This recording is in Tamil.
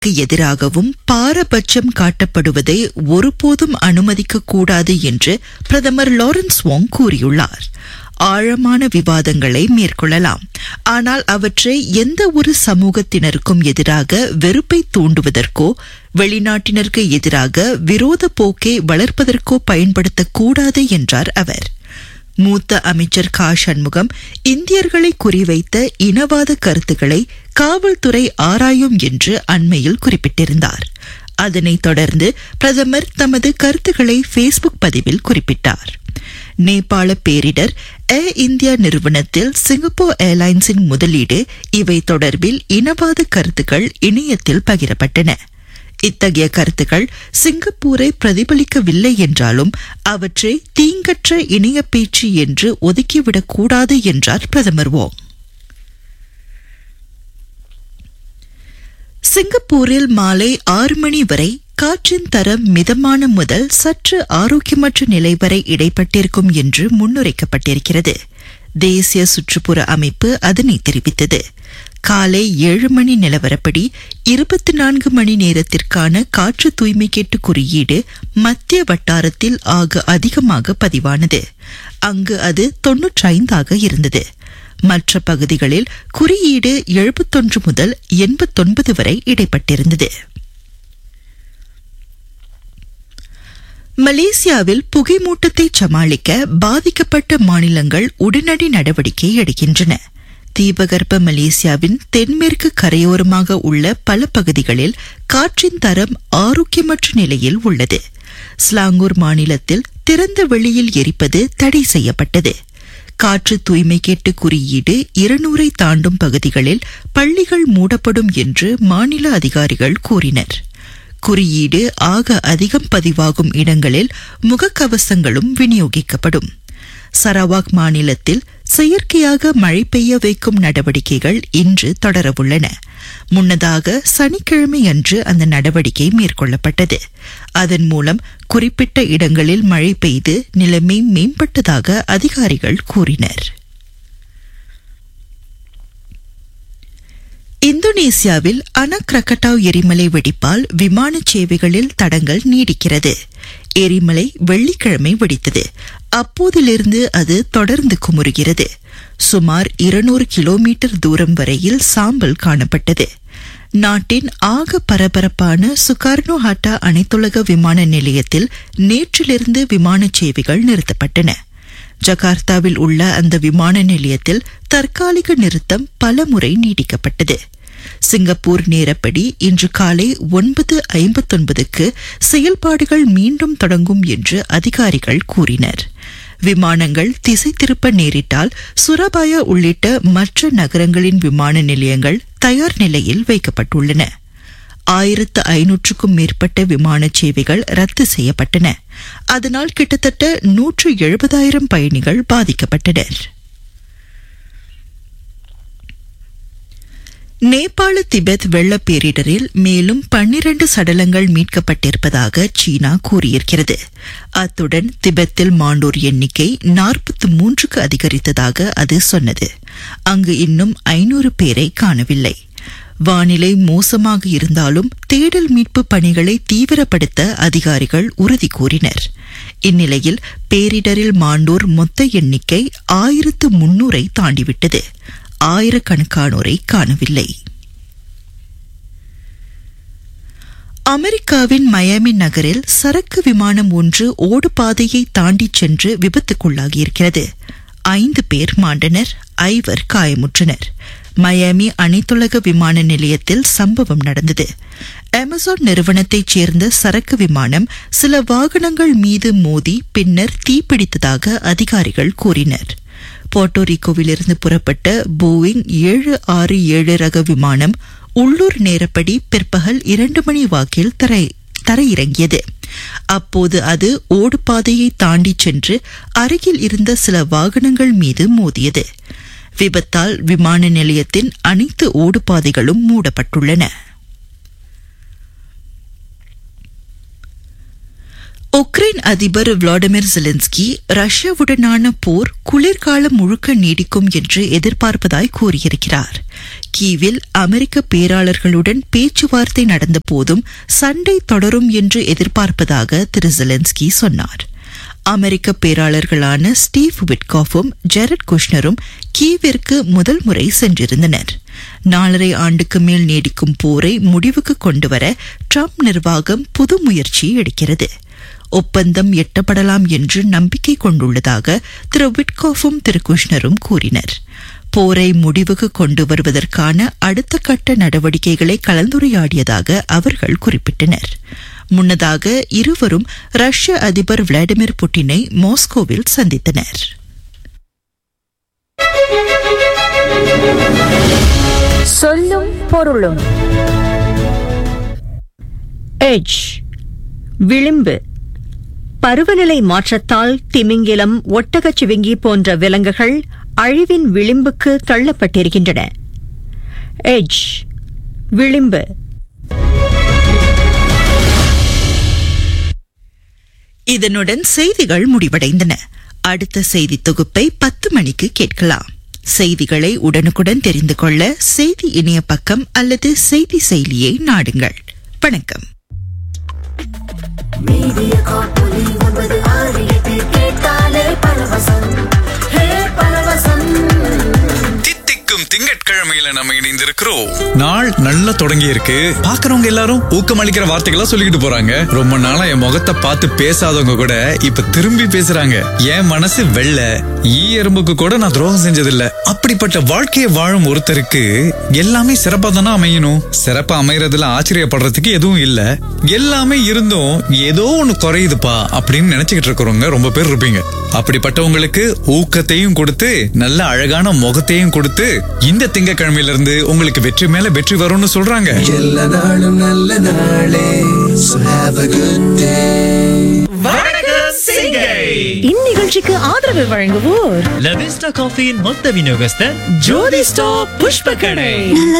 எதிராகவும் பாரபட்சம் காட்டப்படுவதை ஒருபோதும் அனுமதிக்க கூடாது என்று பிரதமர் லாரன்ஸ் வாங் கூறியுள்ளார் ஆழமான விவாதங்களை மேற்கொள்ளலாம் ஆனால் அவற்றை எந்த ஒரு சமூகத்தினருக்கும் எதிராக வெறுப்பை தூண்டுவதற்கோ வெளிநாட்டினருக்கு எதிராக விரோத போக்கை வளர்ப்பதற்கோ பயன்படுத்தக்கூடாது என்றார் அவர் மூத்த அமைச்சர் கா சண்முகம் இந்தியர்களை குறிவைத்த இனவாத கருத்துக்களை காவல்துறை ஆராயும் என்று அண்மையில் குறிப்பிட்டிருந்தார் அதனைத் தொடர்ந்து பிரதமர் தமது கருத்துக்களை ஃபேஸ்புக் பதிவில் குறிப்பிட்டார் நேபாள பேரிடர் ஏர் இந்தியா நிறுவனத்தில் சிங்கப்பூர் ஏர்லைன்ஸின் முதலீடு இவை தொடர்பில் இனவாத கருத்துக்கள் இணையத்தில் பகிரப்பட்டன இத்தகைய கருத்துக்கள் சிங்கப்பூரை பிரதிபலிக்கவில்லை என்றாலும் அவற்றை தீங்கற்ற இணைய பேச்சு என்று ஒதுக்கிவிடக் கூடாது என்றார் பிரதமர் வோங் சிங்கப்பூரில் மாலை ஆறு மணி வரை காற்றின் தரம் மிதமான முதல் சற்று ஆரோக்கியமற்ற நிலை வரை இடைப்பட்டிருக்கும் என்று முன்னுரைக்கப்பட்டிருக்கிறது தேசிய சுற்றுப்புற அமைப்பு அதனை தெரிவித்தது காலை ஏழு மணி நிலவரப்படி இருபத்தி நான்கு மணி நேரத்திற்கான காற்று தூய்மை கேட்டு குறியீடு மத்திய வட்டாரத்தில் ஆக அதிகமாக பதிவானது அங்கு அது தொன்னூற்றைந்தாக இருந்தது மற்ற பகுதிகளில் குறியீடு எழுபத்தொன்று முதல் எண்பத்தொன்பது வரை இடைப்பட்டிருந்தது மலேசியாவில் புகைமூட்டத்தை சமாளிக்க பாதிக்கப்பட்ட மாநிலங்கள் உடனடி நடவடிக்கை எடுக்கின்றன தீபகற்ப மலேசியாவின் தென்மேற்கு கரையோரமாக உள்ள பல பகுதிகளில் காற்றின் தரம் ஆரோக்கியமற்ற நிலையில் உள்ளது ஸ்லாங்கூர் மாநிலத்தில் திறந்த வெளியில் எரிப்பது தடை செய்யப்பட்டது காற்று தூய்மை கேட்டு குறியீடு இருநூறை தாண்டும் பகுதிகளில் பள்ளிகள் மூடப்படும் என்று மாநில அதிகாரிகள் கூறினர் குறியீடு ஆக அதிகம் பதிவாகும் இடங்களில் முகக்கவசங்களும் விநியோகிக்கப்படும் சரவாக் மாநிலத்தில் செயற்கையாக மழை பெய்ய வைக்கும் நடவடிக்கைகள் இன்று தொடரவுள்ளன முன்னதாக சனிக்கிழமை அன்று அந்த நடவடிக்கை மேற்கொள்ளப்பட்டது அதன் மூலம் குறிப்பிட்ட இடங்களில் மழை பெய்து நிலைமை மேம்பட்டதாக அதிகாரிகள் கூறினர் இந்தோனேசியாவில் அனக்ரகட்டாவ் எரிமலை வெடிப்பால் விமான சேவைகளில் தடங்கள் நீடிக்கிறது எரிமலை வெள்ளிக்கிழமை வெடித்தது அப்போதிலிருந்து அது தொடர்ந்து குமுறுகிறது சுமார் இருநூறு கிலோமீட்டர் தூரம் வரையில் சாம்பல் காணப்பட்டது நாட்டின் ஆக பரபரப்பான சுகார்னோ ஹாட்டா அனைத்துலக விமான நிலையத்தில் நேற்றிலிருந்து விமான சேவைகள் நிறுத்தப்பட்டன ஜகார்த்தாவில் உள்ள அந்த விமான நிலையத்தில் தற்காலிக நிறுத்தம் பல முறை நீடிக்கப்பட்டது சிங்கப்பூர் நேரப்படி இன்று காலை ஒன்பது ஐம்பத்தொன்பதுக்கு செயல்பாடுகள் மீண்டும் தொடங்கும் என்று அதிகாரிகள் கூறினர் விமானங்கள் திசை திருப்ப நேரிட்டால் சுரபாயா உள்ளிட்ட மற்ற நகரங்களின் விமான நிலையங்கள் தயார் நிலையில் வைக்கப்பட்டுள்ளன ஆயிரத்து ஐநூற்றுக்கும் மேற்பட்ட விமான சேவைகள் ரத்து செய்யப்பட்டன அதனால் கிட்டத்தட்ட நூற்று எழுபதாயிரம் பயணிகள் பாதிக்கப்பட்டனர் நேபாள திபெத் வெள்ள பேரிடரில் மேலும் பன்னிரண்டு சடலங்கள் மீட்கப்பட்டிருப்பதாக சீனா கூறியிருக்கிறது அத்துடன் திபெத்தில் மாண்டோர் எண்ணிக்கை நாற்பத்தி மூன்றுக்கு அதிகரித்ததாக அது சொன்னது அங்கு இன்னும் ஐநூறு பேரை காணவில்லை வானிலை மோசமாக இருந்தாலும் தேடல் மீட்பு பணிகளை தீவிரப்படுத்த அதிகாரிகள் உறுதி கூறினர் இந்நிலையில் பேரிடரில் மாண்டோர் மொத்த எண்ணிக்கை ஆயிரத்து முன்னூரை தாண்டிவிட்டது ஆயிரக்கணக்கானோரை காணவில்லை அமெரிக்காவின் மயாமி நகரில் சரக்கு விமானம் ஒன்று ஓடுபாதையை தாண்டி சென்று விபத்துக்குள்ளாகியிருக்கிறது ஐந்து பேர் மாண்டனர் ஐவர் காயமுற்றனர் மயாமி அனைத்துலக விமான நிலையத்தில் சம்பவம் நடந்தது அமேசான் நிறுவனத்தைச் சேர்ந்த சரக்கு விமானம் சில வாகனங்கள் மீது மோதி பின்னர் தீப்பிடித்ததாக அதிகாரிகள் கூறினர் போர்ட்டோரிக்கோவிலிருந்து புறப்பட்ட போயிங் ஏழு ஆறு ஏழு ரக விமானம் உள்ளூர் நேரப்படி பிற்பகல் இரண்டு மணி வாக்கில் தரை தரையிறங்கியது அப்போது அது ஓடுபாதையை தாண்டி சென்று அருகில் இருந்த சில வாகனங்கள் மீது மோதியது விபத்தால் விமான நிலையத்தின் அனைத்து ஓடுபாதைகளும் மூடப்பட்டுள்ளன உக்ரைன் அதிபர் விளாடிமிர் ஜெலன்ஸ்கி ரஷ்யாவுடனான போர் குளிர்காலம் முழுக்க நீடிக்கும் என்று எதிர்பார்ப்பதாய் கூறியிருக்கிறார் கீவில் அமெரிக்க பேராளர்களுடன் பேச்சுவார்த்தை நடந்த போதும் சண்டை தொடரும் என்று எதிர்பார்ப்பதாக திரு ஜெலன்ஸ்கி சொன்னார் அமெரிக்க பேராளர்களான ஸ்டீவ் விட்காஃபும் ஜெரட் குஷ்னரும் கீவிற்கு முதல் முறை சென்றிருந்தனர் நாலரை ஆண்டுக்கு மேல் நீடிக்கும் போரை முடிவுக்கு கொண்டுவர ட்ரம்ப் நிர்வாகம் புது முயற்சி எடுக்கிறது ஒப்பந்தம் எட்டப்படலாம் என்று நம்பிக்கை கொண்டுள்ளதாக திரு விட்காஃபும் திரு குஷ்னரும் கூறினர் போரை முடிவுக்கு கொண்டு வருவதற்கான அடுத்த கட்ட நடவடிக்கைகளை கலந்துரையாடியதாக அவர்கள் குறிப்பிட்டனர் முன்னதாக இருவரும் ரஷ்ய அதிபர் விளாடிமிர் புட்டினை மாஸ்கோவில் சந்தித்தனர் சொல்லும் பொருளும் எட்ஜ் விளிம்பு பருவநிலை மாற்றத்தால் திமிங்கிலம் ஒட்டகச் சிவிங்கி போன்ற விலங்குகள் அழிவின் விளிம்புக்கு தள்ளப்பட்டிருக்கின்றன எட்ஜ் விளிம்பு இதனுடன் செய்திகள் முடிவடைந்தன அடுத்த செய்தி தொகுப்பை பத்து மணிக்கு கேட்கலாம் செய்திகளை உடனுக்குடன் தெரிந்து கொள்ள செய்தி இணைய பக்கம் அல்லது செய்தி செயலியை நாடுங்கள் வணக்கம் மீடியா காப்பொலி ஒன்பது ஆறு எட்டு கேட்டாலே பரவசம் ஹே பரவசம் தித்திக்கும் திங்கட்கிழமையில நம்ம இணைந்திருக்கிறோம் நாள் நல்லா தொடங்கி இருக்கு பாக்குறவங்க எல்லாரும் ஊக்கமளிக்கிற வார்த்தைகளா சொல்லிக்கிட்டு போறாங்க ரொம்ப நாளா என் முகத்தை பார்த்து பேசாதவங்க கூட இப்ப திரும்பி பேசுறாங்க என் மனசு வெள்ள ஈ எறும்புக்கு கூட நான் துரோகம் செஞ்சதில்ல அப்படிப்பட்ட வாழ்க்கையை வாழும் ஒருத்தருக்கு எல்லாமே சிறப்பா தானே அமையணும் சிறப்பா அமையறதுல ஆச்சரியப்படுறதுக்கு எதுவும் இல்ல எல்லாமே இருந்தும் ஏதோ ஒண்ணு குறையுதுப்பா அப்படின்னு நினைச்சுக்கிட்டு இருக்கிறவங்க ரொம்ப பேர் இருப்பீங்க அப்படிப்பட்டவங்களுக்கு ஊக்கத்தையும் கொடுத்து நல்ல அழகான முகத்தையும் கொடுத்து இந்த திங்கக்கிழமையில இருந்து உங்களுக்கு வெற்றி மேல வெற்றி வரும்னு சொல்றாங்க எல்லா நாளும் நல்ல நாளே So have a good day இந்நிகழ்ச்சிக்கு ஆதரவு வழங்குவோர் லவிஸ்டா காஃபியின் மொத்த விநியோகஸ்தர் ஜோதி ஸ்டாப் புஷ்ப கடை நல்ல